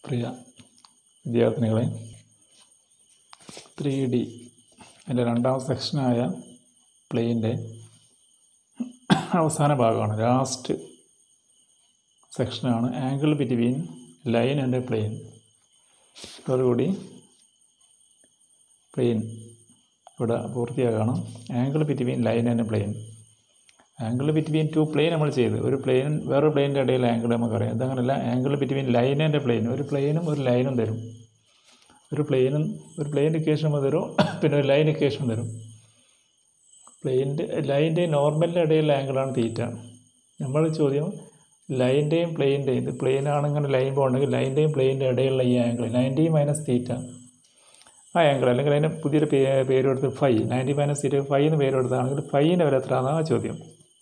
പ്രിയ വിദ്യാർത്ഥിനികളെ three D അതിൻ്റെ രണ്ടാം സെക്ഷനായ പ്ലെയിൻ്റെ അവസാന ഭാഗമാണ് ലാസ്റ്റ് സെക്ഷനാണ് angle between line and plane അതോടുകൂടി പ്ലെയിൻ ഇവിടെ പൂർത്തിയാകണം angle between line and plane angle between two plane നമ്മൾ ചെയ്ത് ഒരു പ്ലെയിൻ വേറൊരു പ്ലെയിൻ്റെ ഇടയിൽ ആംഗിൾ നമുക്കറിയാം അതങ്ങനെയല്ല angle between line and plane ഒരു പ്ലെയിനും ഒരു ലൈനും തരും ഒരു പ്ലെയിനും ഒരു പ്ലെയിൻ ഇക്വേഷൻ തരും പിന്നെ ഒരു ലൈൻ ഇക്വേഷൻ തരും പ്ലെയിൻ്റെ ലൈൻ്റെ നോർമലിൻ്റെ ഇടയിലുള്ള ആംഗിളാണ് തീറ്റ നമ്മൾ ചോദ്യം ലൈൻ്റെയും പ്ലെയിൻ്റെയും ഇത് പ്ലെയിൻ ആണെങ്കിൽ ലൈൻ പോകണമെങ്കിൽ ലൈൻ്റെയും പ്ലെയിൻ്റെ ഇടയിലുള്ള ഈ ആംഗിൾ നയൻറ്റി മൈനസ് തീറ്റ ആ ആംഗിൾ അല്ലെങ്കിൽ അതിന് പുതിയൊരു പേ പേര് കൊടുത്ത് phi ninety minus theta phi എന്ന് പേര് കൊടുത്താണെങ്കിൽ ഫൈൻ്റെ വില എത്രയാണെന്നാണ് ആ ചോദ്യം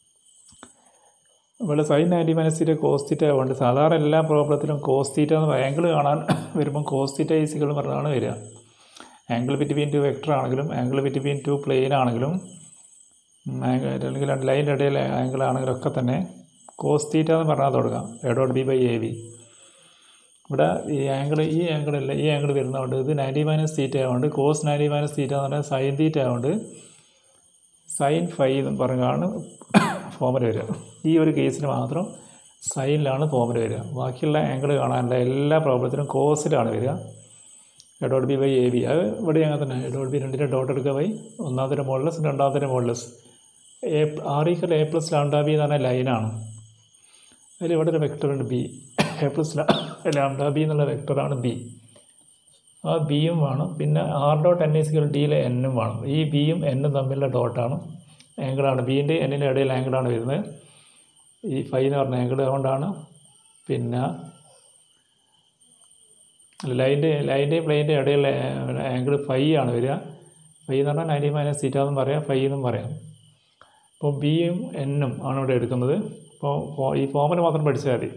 ഇവിടെ sine ninety minus theta cos theta ആയതുകൊണ്ട് സാധാരണ എല്ലാ പ്രോബ്ലത്തിലും കോസ് തീറ്റ എന്ന് ആംഗിൾ കാണാൻ വരുമ്പം കോസ് തീറ്റ ഈസികൾ പറഞ്ഞാണ് വരിക ആംഗിൾ ബിറ്റ്വീൻ ടു വെക്ടർ ആണെങ്കിലും ആംഗിൾ ബിറ്റ്വീൻ ടു പ്ലെയിൻ ആണെങ്കിലും അല്ലെങ്കിൽ രണ്ട് ലൈൻ്റെ ഇടയിൽ ആംഗിൾ ആണെങ്കിലും ഒക്കെ തന്നെ കോസ് തീറ്റ എന്ന് പറഞ്ഞാൽ തുടങ്ങാം A dot B by A B ഇവിടെ ഈ ആംഗിൾ ഈ ആംഗിളല്ല ഈ ആംഗിൾ വരുന്നതുകൊണ്ട് ഇത് നയൻറ്റി മൈനസ് തീറ്റ ആയതുകൊണ്ട് കോസ് നയൻറ്റി മൈനസ് തീറ്റ എന്ന് പറഞ്ഞാൽ സൈൻ തീറ്റ ആയതുകൊണ്ട് സൈൻ ഫൈവ് എന്ന് പറഞ്ഞാണ് ഫോമിൽ വരിക ഈ ഒരു കേസിൽ മാത്രം സൈനിലാണ് ഫോമിൽ വരിക ബാക്കിയുള്ള ആംഗിൾ കാണാനുള്ള എല്ലാ പ്രോബ്ലത്തിനും കോസിലാണ് വരിക A dot B by A B അത് ഇവിടെ അങ്ങനെ തന്നെ എ ഡോട്ട് ബി രണ്ടിൻ്റെ ഡോട്ട് എടുക്കുക ബൈ ഒന്നാമത്തെ മോഡലസ് രണ്ടാമത്തെ modulus A R equal A plus lambda B എന്ന് പറഞ്ഞ ലൈനാണ് അതിൽ ഇവിടെ ഒരു വെക്ടറുണ്ട് B A plus lambda B എന്നുള്ള വെക്ടറാണ് ബി ആ ബിയും വേണം പിന്നെ ആർ ഡോട്ട് എൻ ഈസിക്കൽ ഡിയിലെ എന്നും വേണം ഈ ബിയും എന്നും തമ്മിലുള്ള ഡോട്ടാണ് ആംഗിളാണ് ബീൻ്റെ എന്നിൻ്റെ ഇടയിൽ ആംഗിളാണ് വരുന്നത് ഈ ഫൈ എന്ന് പറഞ്ഞ ആംഗിൾ അതുകൊണ്ടാണ് പിന്നെ ലൈൻ്റെ ലൈൻ്റെയും പ്ലെയിൻ്റെ ഇടയിലുള്ള ആംഗിൾ ഫൈ ആണ് വരിക ഫൈ എന്ന് പറഞ്ഞാൽ നയൻറ്റി മൈനസ് സീറ്റ എന്നും പറയാം ഫൈ എന്നും പറയാം അപ്പോൾ ബിയും എന്നും ആണ് ഇവിടെ എടുക്കുന്നത് അപ്പോൾ ഈ ഫോമുല മാത്രം പഠിച്ചാൽ മതി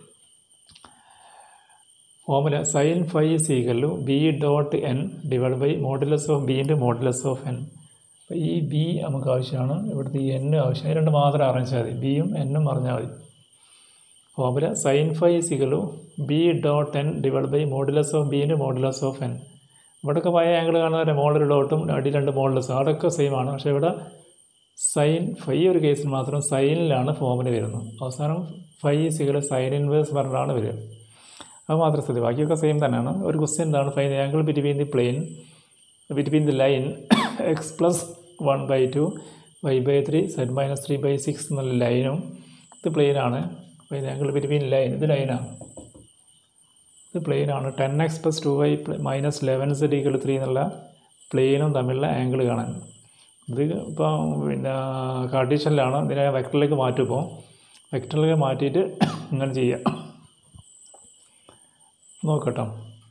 formula sine phi equal B dot N divide by modulus of ബീൻ്റെ മോഡുലസ് ഓഫ് എൻ അപ്പോൾ ഈ ബി നമുക്ക് ആവശ്യമാണ് ഇവിടുത്തെ ഈ എന്നും ആവശ്യം ഈ രണ്ട് മാത്രം അറിഞ്ഞാൽ മതി ബിയും എന്നും അറിഞ്ഞാൽ മതി formula sine phi equal B dot N divide by modulus of ബീൻ്റെ മോഡുലസ് ഓഫ് എൻ ഇവിടെയൊക്കെ പഴയ ആംഗിൾ കാണുന്നവരെ മോളിൽ ഡോട്ടും അടി രണ്ട് മോഡുലസ് അവിടെയൊക്കെ സെയിം ആണ് പക്ഷേ ഇവിടെ സൈൻ ഫൈ ഒരു കേസിൽ മാത്രം സൈനിലാണ് ഫോമിൽ വരുന്നത് അവസാനം ഫൈ സിഗൽ സൈൻ ഇൻവേഴ്സ് പറഞ്ഞാണ് വരിക അത് മാത്രം സ്ഥിതി ബാക്കിയൊക്കെ സെയിം തന്നെയാണ് ഒരു ക്വസ്റ്റ്യൻ എന്താണ് find angle between the plane between the line X plus one by two Y by three Z minus three by six എന്നുള്ള ലൈനും ഇത് പ്ലെയിനാണ് ഫൈൻ ആംഗിൾ ബിറ്റ്വീൻ ലൈൻ ഇത് ലൈനാണ് ഇത് പ്ലെയിനാണ് ten X plus two Y minus eleven Z equal three എന്നുള്ള പ്ലെയിനും തമ്മിലുള്ള ആംഗിൾ കാണാൻ ഇത് ഇപ്പോൾ പിന്നെ കാർട്ടീഷ്യനിലാണ് ഇതിനെ വെക്ടറിലേക്ക് മാറ്റും ഇപ്പോൾ വെക്ടറിലേക്ക് മാറ്റിയിട്ട് ഇങ്ങനെ ചെയ്യാം നോക്കട്ടോ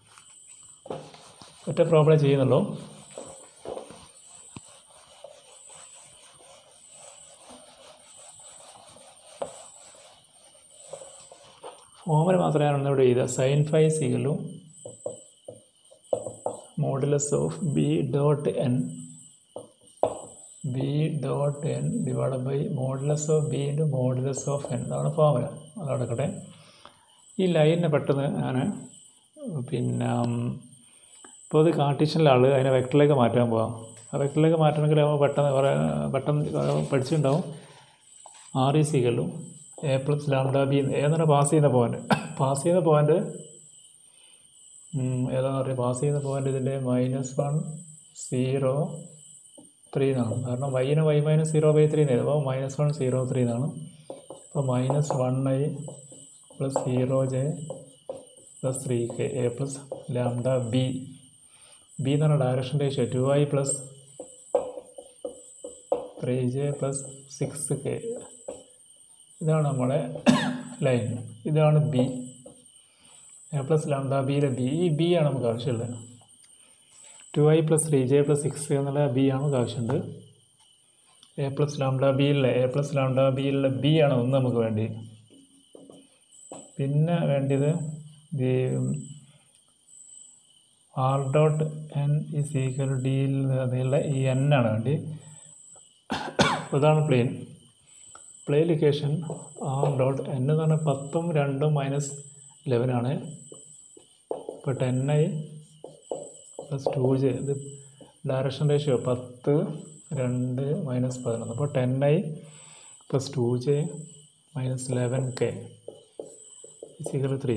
ഒറ്റ പ്രോബ്ലം ചെയ്യുന്നുള്ളൂ ഫോമിൽ മാത്രമേ ഞാൻ ഇവിടെ ചെയ്ത സൈൻ ഫൈവ് സീകളും modulus of B dot N B dot N divide by modulus of B into modulus of N അതാണ് ഫോമുല അതടക്കട്ടെ ഈ ലൈനിനെ പെട്ടെന്ന് ഞാൻ പിന്നെ ഇപ്പോൾ ഇത് കാർട്ടീഷ്യനിലെ ആൾ അതിനെ വെക്ടറിലേക്ക് മാറ്റാൻ പോകാം ആ വെക്ടറിലേക്ക് മാറ്റണമെങ്കിൽ നമ്മൾ പെട്ടെന്ന് കുറേ പെട്ടെന്ന് പഠിച്ചിട്ടുണ്ടാവും ആർ ഇ സികളും എ പ്ലസ് ലാംഡ ബി ഏതാണ് പാസ് ചെയ്യുന്ന പോയിൻ്റ് പാസ് ചെയ്യുന്ന പോയിൻ്റ് ഏതാണെന്ന് പറയുക പാസ് ചെയ്യുന്ന പോയിൻ്റ് ഇതിൻ്റെ മൈനസ് വൺ സീറോ ത്രീ എന്നാണ് കാരണം വൈന് y minus zero by three എന്ന് അപ്പോൾ മൈനസ് വൺ സീറോ ത്രീ എന്നാണ് അപ്പോൾ minus one i plus zero j plus three k a plus lambda b b എന്ന് പറഞ്ഞ direction ratio two i plus three j plus six k ഇതാണ് നമ്മുടെ line ഇതാണ് b A plus lambda ബിയിലെ b ഈ b ആണ് നമുക്ക് ആവശ്യമുള്ളത് two i plus three j plus six എന്നുള്ള ബി ആണ് നമുക്ക് ആവശ്യമുണ്ട് എ പ്ലസ് ലാംഡ ബിയിലെ എ പ്ലസ് ലാംഡ ബിയിലുള്ള ബി ആണ് ഒന്ന് നമുക്ക് വേണ്ടി പിന്നെ വേണ്ടത് the r dot n is equal ഡിയിൽ നിന്നുള്ള ഈ എൻ ആണ് വേണ്ടി ഇതാണ് plane plane location r dot n എന്ന് പറഞ്ഞാൽ പത്തും രണ്ടും മൈനസ് ലെവനാണ് ഇപ്പോൾ ten i plus two j ഇത് ഡയറക്ഷൻ റേഷ്യോ പത്ത് രണ്ട് മൈനസ് പതിനൊന്ന് അപ്പോൾ ten i plus two j minus eleven k സിഗർ ത്രീ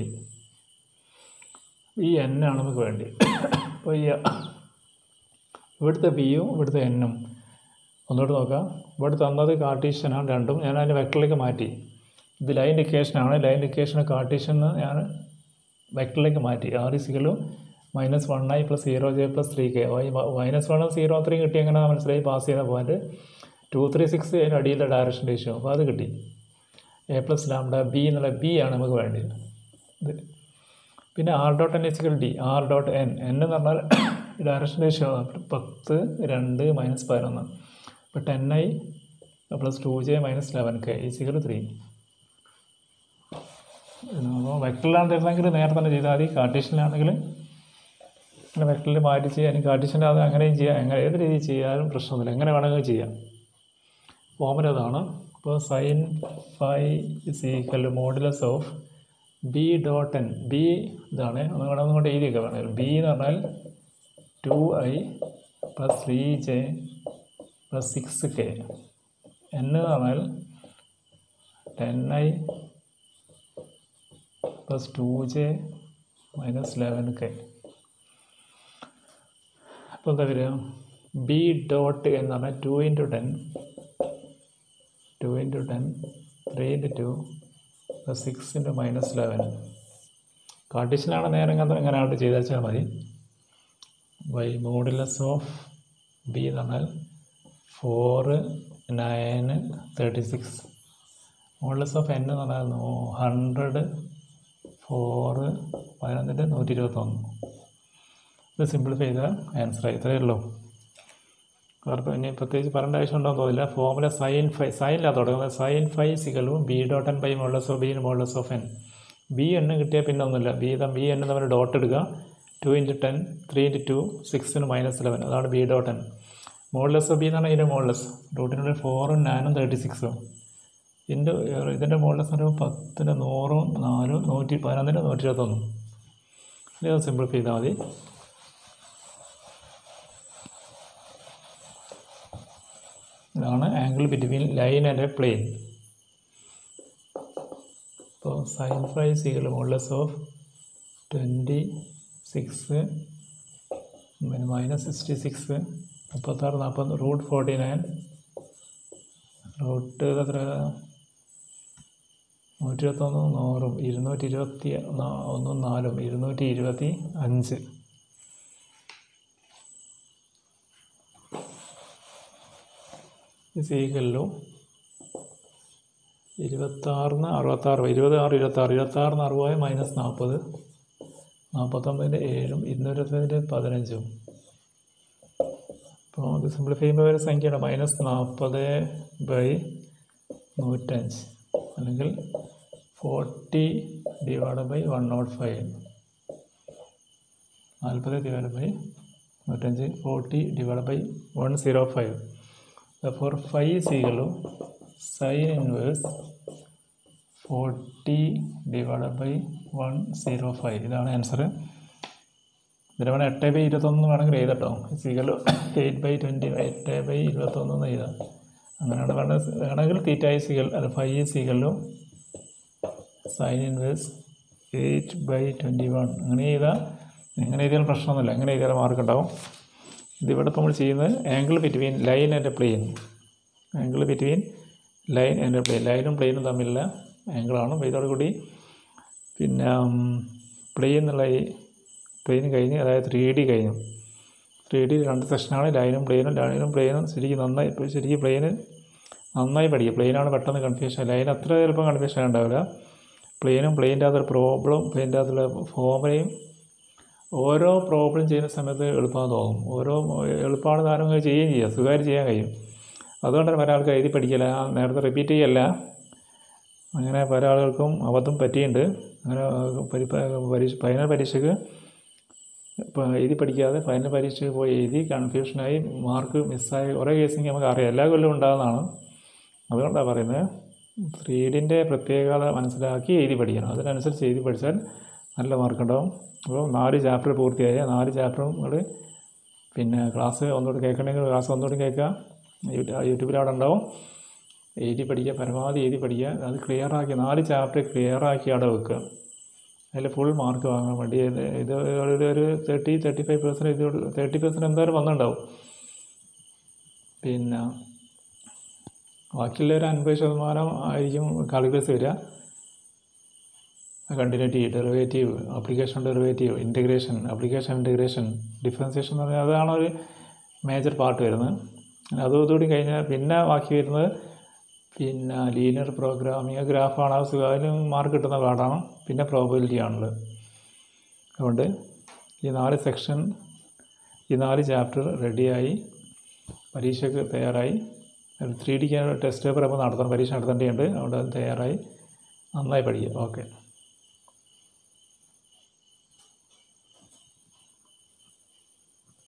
ഈ എൻ ആണ് നമുക്ക് വേണ്ടി അപ്പോൾ ഈ ഇവിടുത്തെ ബിയും ഇവിടുത്തെ എന്നും ഒന്നുകൂടെ നോക്കാം ഇവിടെ തന്നത് കാർട്ടീഷ്യനാണ് രണ്ടും ഞാൻ അതിൻ്റെ വെക്ടറിലേക്ക് മാറ്റി ഇത് ലൈൻ ഡിക്കേഷനാണ് ലൈൻ ഡിക്കേഷൻ കാർട്ടീഷ്യൻ ഞാൻ വെക്ടറിലേക്ക് മാറ്റി ആർ ഇസിക്കലും minus one i plus zero j plus three k minus വണ്ണും സീറോ ത്രീ കിട്ടി എങ്ങനെ മനസ്സിലായി പാസ് ചെയ്യുന്ന പോയിന്റ് ടു ത്രീ സിക്സ് അതിൻ്റെ അടിയിലെ ഡയറക്ഷൻ റേഷ്യോ അപ്പോൾ അത് കിട്ടി എ പ്ലസ് ലാംഡ ബി എന്നുള്ള ബി ആണ് നമുക്ക് വേണ്ടത് ഇത് പിന്നെ R dot n is equal d r dot n n എന്ന് പറഞ്ഞാൽ ഡയറക്ഷൻ റേഷ്യോ പത്ത് രണ്ട് മൈനസ് പതിനൊന്ന് അപ്പോൾ ten i plus two j minus eleven k is equal three അപ്പോൾ വെക്ടറിലാണ് തരുന്നെങ്കിൽ നേരെ തന്നെ ചെയ്താൽ മതി കാർട്ടീഷ്യനിലാണെങ്കിൽ പിന്നെ വെക്ടറിൽ മാറ്റി ചെയ്യാം അല്ലെങ്കിൽ കാർട്ടീഷ്യൻ്റെ അത് അങ്ങനെയും ചെയ്യാം എങ്ങനെ ഏത് രീതിയിൽ ചെയ്യാനും പ്രശ്നമൊന്നുമില്ല എങ്ങനെ വേണമെങ്കിലും ചെയ്യാം ഫോമുല അതാണ് അപ്പോൾ sine phi is equal modulus of B dot N b ഇതാണ് ഒന്നുകൂടെ ഒന്നുകൂടെ എഴുതിയൊക്കെ വേണം ബി എന്ന് പറഞ്ഞാൽ two i plus three j plus six k n എന്ന് പറഞ്ഞാൽ ten i plus two j minus eleven k അപ്പോൾ എന്താ വരിക ബി ഡോട്ട് എന്ന് പറഞ്ഞാൽ two into ten two into ten three into two plus six into minus eleven കാർട്ടീഷ്യനാണ് നേരെ ഇങ്ങനെ ഇങ്ങനെ ആയിട്ട് ചെയ്ത് വെച്ചാൽ മതി ബൈ മോഡുലസ് ഓഫ് ബി എന്ന് പറഞ്ഞാൽ four nine thirty six modulus of n എന്ന് പറഞ്ഞാൽ ഹൺഡ്രഡ് ഫോറ് പതിനൊന്നിൻ്റെ നൂറ്റി ഇരുപത്തൊന്ന് ഇത് സിംപ്ലിഫൈ ചെയ്താൽ ആൻസറായി ഇത്രയേ ഉള്ളൂ അവർക്ക് ഇനി പ്രത്യേകിച്ച് പറയേണ്ട ആവശ്യമുണ്ടോ എന്ന് തോന്നില്ല ഫോമുല സൈൻ ഫൈ സൈനിലാണ് തുടങ്ങുന്നത് സൈൻ ഫൈ സികളും b dot n by modulus of b modulus of n b എണ്ണ് കിട്ടിയാൽ പിന്നെ ഒന്നുമില്ല ബി തം ബി എണ്ണ് തമ്മിൽ ഡോട്ട് എടുക്കുക two into ten three into two സിക്സിന് മൈനസ് ഇലവൻ അതാണ് b dot n modulus of b എന്നാണ് ഇതിൻ്റെ മോളസ് റൂട്ടിനുള്ളിൽ ഫോറും നയനും തേർട്ടി സിക്സും ഇതിൻ്റെ ഇതിൻ്റെ മോളസ് ഒരു പത്തിന് നൂറും നാലും നൂറ്റി പതിനൊന്നിന് നൂറ്റി ഇരുപത്തൊന്നും ഇത് സിംപ്ലിഫൈ ചെയ്താൽ മതി ഇതാണ് angle between line and plane അപ്പോൾ സൈൻ ഫൈവ് സികൾ മോഡലസ് ഓഫ് ട്വൻറ്റി സിക്സ് പിന്നെ മൈനസ് സിക്സ്റ്റി സിക്സ് മുപ്പത്താറ് നാൽപ്പത് റൂട്ട് ഫോർട്ടി നയൻ റൂട്ട് എത്ര നൂറ്റി ഇരുപത്തൊന്ന് നൂറും ഇരുന്നൂറ്റി ഇരുപത്തി നാ- ഒന്നും നാലും ഇരുന്നൂറ്റി ഇരുപത്തി അഞ്ച് സീകല്ലു ഇരുപത്താറിന് അറുപത്താറ് ഇരുപത് ആറ് ഇരുപത്താറ് ഇരുപത്താറിന് അറുപത് മൈനസ് നാൽപ്പത് നാൽപ്പത്തൊമ്പതിൻ്റെ ഏഴും ഇരുന്നൂറ്റൊമ്പതിൻ്റെ പതിനഞ്ചും അപ്പോൾ ഇത് സിംപ്ലിഫൈ ചെയ്യുമ്പോൾ ഒരു സംഖ്യയാണ് മൈനസ് നാൽപ്പത് ബൈ നൂറ്റഞ്ച് അല്ലെങ്കിൽ forty divide by one naught five നാൽപ്പത് ഡിവൈഡ് ബൈ നൂറ്റഞ്ച് forty divide by one zero five four five സീകളു sine inverse forty divide by one zero five ഇതാണ് ആൻസർ ഇതിന് വേണം എട്ട് ബൈ ഇരുപത്തൊന്ന് വേണമെങ്കിൽ എഴുതട്ടോ സീകൾ എയ്റ്റ് ബൈ ട്വൻറ്റി എട്ട് ബൈ ഇരുപത്തൊന്ന് എന്ന് എഴുതാം അങ്ങനെയാണ് വേണ്ട വേണമെങ്കിൽ തീറ്റായി സീകൾ അല്ല ഫൈവ് സീകളിലും sine inverse eight by twenty one അങ്ങനെ ചെയ്താൽ എങ്ങനെ എഴുതിയാലും പ്രശ്നമൊന്നുമില്ല എങ്ങനെ എഴുതിയാലും മാർക്ക് ഉണ്ടാവും ഇതിവിടെ ഇപ്പോൾ നമ്മൾ ചെയ്യുന്നത് angle between line and plane angle between line and plane ലൈനും പ്ലെയിനും തമ്മിലുള്ള ആംഗിളാണ് അപ്പോൾ ഇതോടുകൂടി പിന്നെ പ്ലെയിൻ എന്നുള്ള ഈ പ്ലെയിൻ കഴിഞ്ഞ് അതായത് ത്രീ ഡി കഴിഞ്ഞു ത്രീ ഡി രണ്ട് സെക്ഷനാണ് ലൈനും പ്ലെയിനും ലൈനും പ്ലെയിനും ശരിക്കും നന്നായി ഇപ്പോൾ ശരിക്കും പ്ലെയിന് നന്നായി പഠിക്കുക പ്ലെയിനാണ് പെട്ടെന്ന് കൺഫ്യൂഷൻ ലൈൻ അത്ര ചിലപ്പോൾ കൺഫ്യൂഷൻ ഉണ്ടാവില്ല പ്ലെയിനും പ്ലെയിൻ്റെ അകത്തൊരു പ്രോബ്ലം പ്ലെയിൻ്റെ അകത്തുള്ള ഫോമുലയും ഓരോ പ്രോബ്ലം ചെയ്യുന്ന സമയത്ത് എളുപ്പമെന്ന് തോന്നും ഓരോ എളുപ്പമാണ് താരം അങ്ങനെ ചെയ്യുകയും ചെയ്യാം സുഖമായിട്ട് ചെയ്യാൻ കഴിയും അതുകൊണ്ടാണ് പല ആൾക്കാർ എഴുതി പഠിക്കില്ല ഞാൻ നേരത്തെ റിപ്പീറ്റ് ചെയ്യല്ല അങ്ങനെ പല ആളുകൾക്കും അബദ്ധം പറ്റിയിട്ടുണ്ട് അങ്ങനെ പരി- പരീക്ഷ ഫൈനൽ പരീക്ഷയ്ക്ക് ഇപ്പോൾ എഴുതി പഠിക്കാതെ ഫൈനൽ പരീക്ഷയ്ക്ക് പോയി എഴുതി കൺഫ്യൂഷനായി മാർക്ക് മിസ്സായി കുറേ കേസിങ് നമുക്ക് അറിയാം എല്ലാ കൊല്ലവും ഉണ്ടാകുന്നതാണ് അതുകൊണ്ടാണ് പറയുന്നത് ത്രീഡിൻ്റെ പ്രത്യേകത മനസ്സിലാക്കി എഴുതി പഠിക്കണം അതിനനുസരിച്ച് എഴുതി പഠിച്ചാൽ നല്ല മാർക്ക് ഉണ്ടാവും അപ്പോൾ നാല് ചാപ്റ്റർ പൂർത്തിയായ നാല് ചാപ്റ്ററും നിങ്ങൾ പിന്നെ ക്ലാസ് ഒന്നുകൂടി കേൾക്കണമെങ്കിൽ ക്ലാസ് ഒന്നുകൂടി കേൾക്കുക യൂട്യൂ- യൂട്യൂബിൽ അവിടെ ഉണ്ടാവും എഴുതി പഠിക്കുക പരമാവധി എഴുതി പഠിക്കുക അത് ക്ലിയർ ആക്കി നാല് ചാപ്റ്റർ ക്ലിയർ ആക്കി അവിടെ വെക്കുക അതിൽ ഫുൾ മാർക്ക് വാങ്ങാൻ വേണ്ടി ഇത് ഇത് ഒരു ഒരു തേർട്ടി തേർട്ടി ഫൈവ് പെർസെൻറ്റ് ഇത് തേർട്ടി പെർസെൻറ്റ് എന്തായാലും വന്നിട്ടുണ്ടാവും പിന്നെ ബാക്കിയുള്ള ഒരു അൻപത് ശതമാനം ആയിരിക്കും കാൽക്കുലസ് വരിക continuity derivative application derivative integration application integration differentiation എന്ന് പറഞ്ഞാൽ അതാണ് ഒരു മേജർ പാർട്ട് വരുന്നത് അതും ഇതുകൂടി കഴിഞ്ഞാൽ പിന്നെ ബാക്കി വരുന്നത് പിന്നെ ലീനിയർ പ്രോഗ്രാമിങ് ഗ്രാഫാണ് ആ സുഖം അതിന് മാർക്ക് കിട്ടുന്ന പാടാണ് പിന്നെ പ്രോബിലിറ്റി ആണുള്ളത് അതുകൊണ്ട് ഈ നാല് സെക്ഷൻ ഈ നാല് ചാപ്റ്റർ റെഡിയായി പരീക്ഷയ്ക്ക് തയ്യാറായി ത്രീ ഡിക്ക് ടെസ്റ്റ് പേപ്പർ അപ്പോൾ നടത്തണം പരീക്ഷ നടത്തേണ്ടതുണ്ട് അതുകൊണ്ട് അത് തയ്യാറായി നന്നായി പഠിക്കുക ഓക്കെ